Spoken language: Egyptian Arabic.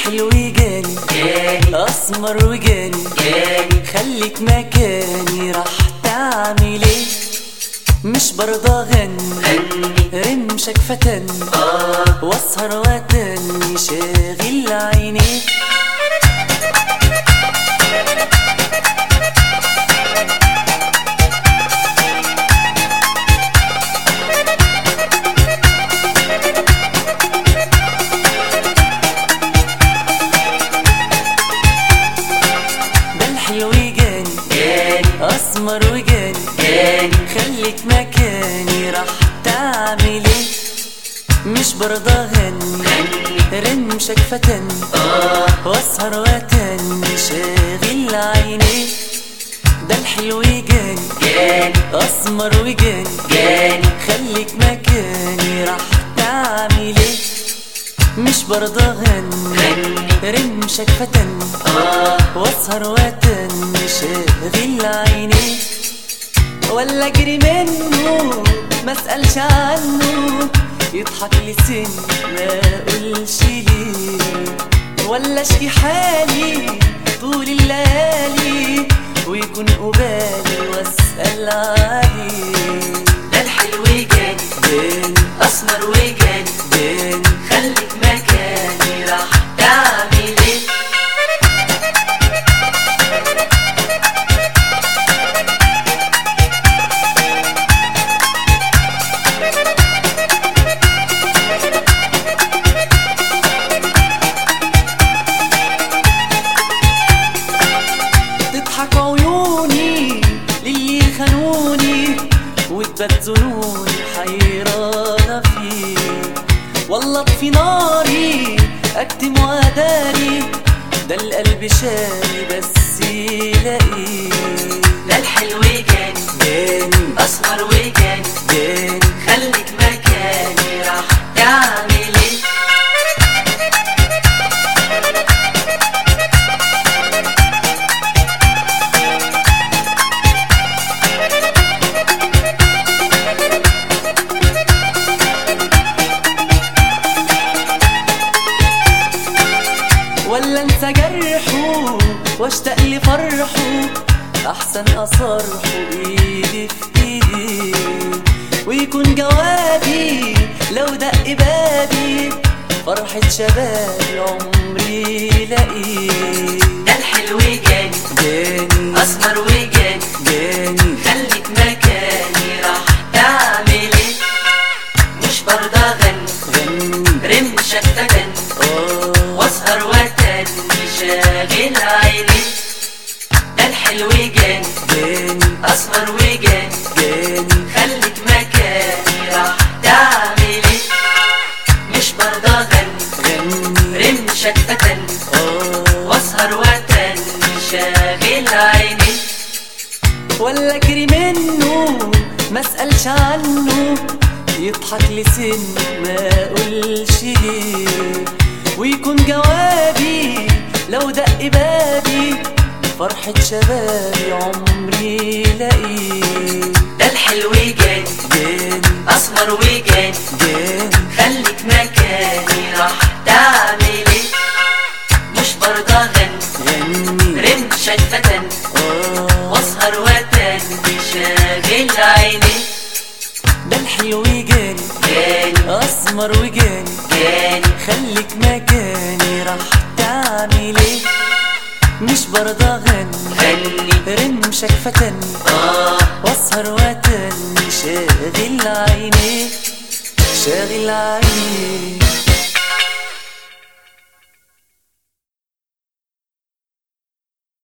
الحلو جاني جاني اسمر وجاني جاني خليك مكاني راح تعمل ايه مش برضى اغني غني رمشك فتن اه واسهر واتني شاغل عيني ده الحلو جاني جاني اسمر وجاني جاني خليك مكاني راح تعمل ايه مش برضى اغني غني رمشك فتن اه واسهر واتني شاغل عيني ده الحلو جاني جاني اسمر وجاني جاني خليك مكاني راح تعمل ايه مش برضى اغني غني رمشك فتن اه واسهر واتني شاغل عيني ولا اجري منه ما اسالش عنه يضحك لي سن ما اقولش ليه ولا اشكي حالي طول الليالي ويكون قبالي واسال عليه ده الحلو جاني بين اسمر وجاني بين خليك مكاني راح تعمل ايه تضحك عيوني للي خانوني وتبات ظنوني حيرانة فيه والله اطفي ناري اكتم واداري ده القلب شاري بس يلاقيه ده الحلو جاني جاني اسمر وجاني جاني خليك مكاني راح تعمل ايه ولا انسى جرحه واشتاق لفرحه احسن اصرحه بايدي في ايدي ويكون جوابي لو دق بابي فرحة شبابي عمري لاقيه ده الحلو جاني جاني اسمر وجاني جاني خليك مكاني راح تعمل ايه مش برضى اغني غني رمشك فتن اه واسهر واتني شاغل عيني ده الحلو جاني جاني اسمر وجاني جاني خليك مكاني راح تعمل ايه مش برضى اغني غني رمشك فتن اه واسهر واتني شاغل عيني ولا اجري منه ما اسالش عنه يضحك لي سن ما اقولش ليه ويكون جوابي لو دق بابي فرحة شبابي عمري لاقيه ده الحلو جاني جاني اسمر وجاني جاني خليك مكاني راح تعمل ايه مش برضى اغني غني رمشك فتن اه واسهر واتني شاغل عيني ده الحلو جاني جاني اسمر وجاني جاني خليك مكاني راح تعمل ايه مش برضى اغني غني رمشك فتن اه واسهر واتني شاغل عيني شاغل عيني